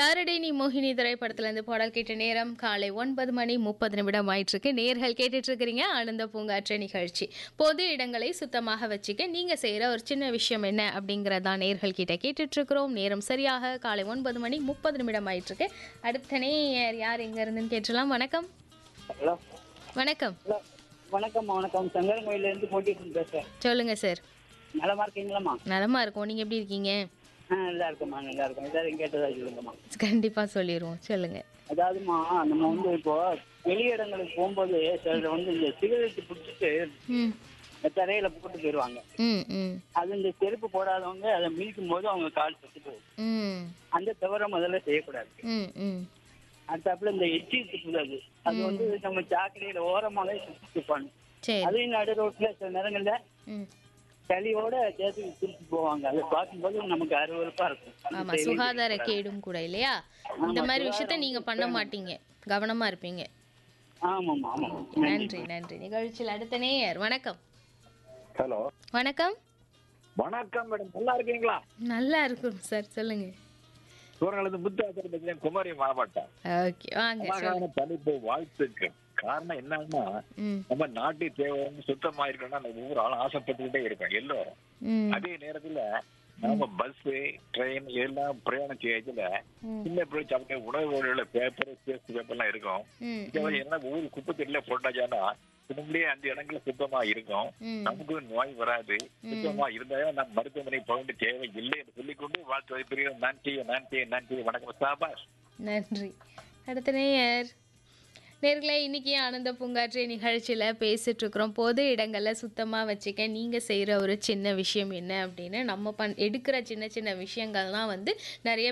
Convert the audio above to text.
யாரடி நீ மோகினி திரைப்படத்துல இருந்து பாடல் கேட்ட நேரம் காலை ஒன்பது மணி முப்பது நிமிடம் ஆயிட்டு இருக்கு நேர்கள் கேட்டுட்டு இருக்கிறீங்க ஆனந்த பூங்காற்று நிகழ்ச்சி பொது இடங்களை சுத்தமாக வச்சுக்க நீங்க செய்யற ஒரு சின்ன விஷயம் என்ன அப்படிங்கறதா நேர்கள் கிட்ட கேட்டுட்டு இருக்கிறோம் நேரம் சரியாக காலை ஒன்பது மணி முப்பது நிமிடம் ஆயிட்டு இருக்கு அடுத்த நேயர் யார் எங்க இருந்துன்னு கேட்டலாம் வணக்கம் ஹலோ வணக்கம் ஹலோ வணக்கம் வணக்கம் சங்கரன் கோயில்ல இருந்து போட்டிட்டு பேசுறேன் சொல்லுங்க சார் நலமா இருக்கீங்களாம்மா நலமா இருக்கும் நீங்க எப்படி இருக்கீங்க ஆ நல்லா இருக்கம்மா நல்லா இருக்கும் எல்லாரும் கேட்டதா சொல்லுங்கம்மா கண்டிப்பா சொல்லிடுவோம் சொல்லுங்க அதாவதுமா நம்ம வந்து இப்போ வெளியிடங்களுக்கு போகும்போது சிலர் வந்து இந்த சிகரெட் பிடிச்சிட்டு ம் தரையில போட்டு போயிடுவாங்க ம் ம் அது இந்த செருப்பு போடாதவங்க அதை மிதிக்கும் போது அவங்க கால் சுட்டு போகுது ம் அந்த தவிர முதல்ல செய்யக்கூடாது ம் ம் அடுத்தாப்புல இந்த எச்சி துப்புறது அது வந்து நம்ம சாக்கடையில ஓரமாவே சுத்தி துப்பாங்க சரி அதையும் நடு ரோட்ல சில நேரங்கள்ல ம் சளியோட சேர்த்து திருப்பி போவாங்க அதை பார்க்கும்போது நமக்கு அருவருப்பா இருக்கும் அது ஆமா செய்யவே சுகாதார செய்யக்கூடாது. கேடும் கூட இல்லையா இந்த மாதிரி விஷயத்த நீங்க பண்ண மாட்டீங்க கவனமா இருப்பீங்க ஆமாம்மா ஆமாம் நன்றி நன்றி நிகழ்ச்சியில் அடுத்த நேயர் வணக்கம் ஹலோ வணக்கம் வணக்கம் மேடம் நல்லா இருக்கீங்களா நல்லா இருக்கும் சார் சொல்லுங்க சூரநிலத்து முத்தாசர் பத்தின குமரி மாவட்டம் ஓகே வாங்க சொல்லுங்க அழகான தலைப்பு வாழ்த்துக்கு காரணம் என்னன்னா ம் நம்ம நாட்டு தேவை வந்து சுத்தமா இருக்கணும்னா நம்ம ஒவ்வொரு ஆளும் ஆசைப்பட்டுக்கிட்டே இருக்கோம் எல்லோரும் ம் அதே நேரத்துல நம்ம பஸ் ட்ரெயின் எல்லாம் பிரயாணம் செய்யறதுல ம். சின்ன பிள்ளை சாப்பிட்ட உணவுகளோட பேப்பர் பேஸ்ட் பேப்பர்லாம் இருக்கும் ம் இதெல்லாம் என்ன ஒவ்வொரு குப்பை தொட்டில போட்டாச்சானா நம்மளே அந்த இடங்கள்ல சுத்தமா இருக்கும் ம் நமக்கு நோய் வராது சுத்தமா இருந்தாலும் நம்ம மருத்துவமனை போக வேண்டிய தேவை இல்லை என்று சொல்லிக்கொண்டு வாழ்த்து பெரிய நன்றி நன்றி நன்றி வணக்கம் சாபாஷ் நன்றி அடுத்த நேயர் நேர்களே இன்னைக்கு ஆனந்த பூங்காற்று நிகழ்ச்சியில் பேசிட்டு இருக்கிறோம் பொது இடங்களில் சுத்தமாக வச்சுக்க நீங்கள் செய்கிற ஒரு சின்ன விஷயம் என்ன அப்படின்னு நம்ம பண் எடுக்கிற சின்ன சின்ன விஷயங்கள்லாம் வந்து நிறைய